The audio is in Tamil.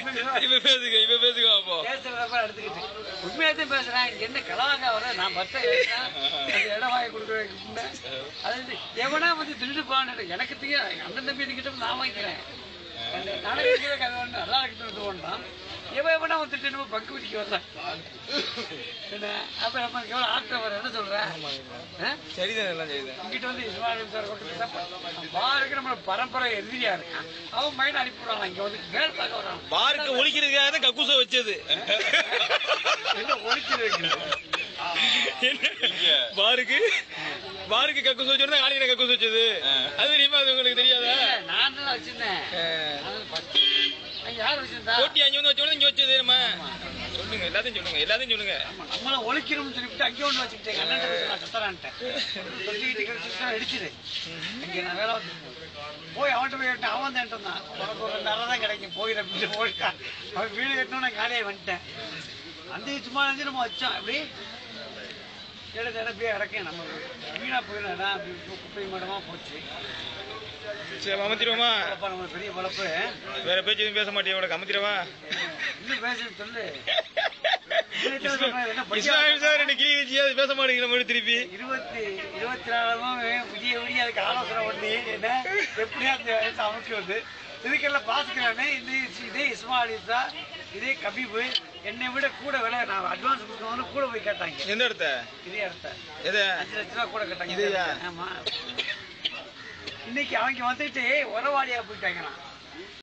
இப்ப பேசுங்க இப்ப பேசுங்க அப்போ பேசுறதப்ப எடுத்துக்கிட்டு உண்மையாத்தையும் பேசுறேன் இங்க என்ன கலவாங்க வர நான் பத்த கேட்டேன் அந்த இடம் வாங்கி கொடுக்குறேன் அது வந்து எவனா வந்து திருட்டு போன எனக்கு தெரியும் அந்த தம்பி கிட்ட நான் வாங்கிக்கிறேன் நாளைக்கு இருக்கிற கதை ஒன்று நல்லா இருக்கிறது ஒன்றான் எவன் எவனா வந்து திட்டு பங்கு பிடிக்க வரலாம் என்ன அப்ப நம்ம எவ்வளோ ஆட்டம் வர என்ன சொல்றேன் ஆ? சரிதான் எல்லாம் சரிதான் இங்கிட்ட வந்து இஸ்மாயில் சார் கொண்டு பாருக்கு நம்ம பரம்பரை எதிரியா இருக்கான் அவன் மைண்ட் அனுப்பிவிடுவான் இங்க வந்து வேலை பார்க்க வரான் பாருக்கு ஒழிக்கிறதுக்காக தான் கக்கூச வச்சது என்ன ஒழிக்கிறது பாருக்கு பாருக்கு கக்கூச வச்சிருந்தா காலையில கக்கூச வச்சது அது தெரியுமா அது உங்களுக்கு தெரியாதா நான் தான் வச்சிருந்தேன் நான் first. அங்க யார் வச்சிருந்தா போட்டி அஞ்சு வந்து வச்சோட இங்க வச்சது நம்ம சொல்லுங்க எல்லாத்தையும் சொல்லுங்க எல்லாத்தையும் சொல்லுங்க ஆமா, நம்மள ஒழிக்கணும்னு சொல்லிட்டு அங்கே ஒன்று வச்சுக்கிட்டேன் அண்ணன் நான் கத்துறான்ட்டேன் சொல்லிக்கிட்டு சிஸ்டம் அடிச்சுது இங்கே நான் வேலை வந்து போய் அவன்கிட்ட போய் கேட்டேன் அவன் தான் தான் உனக்கு ஒரு ரெண்டு அரை தான் கிடைக்கும் போயிட அப்படின்னு போயிட்டான் அவன் வீடு கட்டணும் நான் காலையே வந்துட்டேன் அந்த சும்மா இருந்து நம்ம வச்சோம் அப்படி எடுத்து இடப்பே இறக்கேன் நம்ம வீணா போயிடலாம் அப்படி குப்பை மடமா போச்சு சரி அமர்த்திடுவோமா அப்பா நம்ம பெரிய வளர்ப்பு வேற பேச்சு எதுவும் பேச மாட்டேன் உனக்கு அமர்த்திடுவா இன்னும் பேசுன்னு சொல்லு இன்னைக்கு சொல்றேன், என்ன படிக்க இஸ்மாயில் சார் ரெண்டு கிளி வச்சு அது பேச மாட்டேங்கிற மாதிரி திருப்பி இருபத்தி இருபத்தி நாலுமும் விடிய விடிய அதுக்கு ஆலோசனை பண்ணி என்ன எப்படியா அந்த வயசு அமைக்கிறது இதுக்கெல்லாம் பாத்துக்கிறானே இது இதே இஸ்மாயிலா இதே கபீபு என்னை விட கூட விலை நான் அட்வான்ஸ் கொடுக்கணும்னு கூட போய் கேட்டாங்க எந்த இடத்த இதே இடத்த எது அஞ்சு லட்ச ரூபா கூட கேட்டாங்க இதையா? ஆமா இன்னைக்கு அவங்க வந்துட்டு உறவாளியா போயிட்டாங்களாம்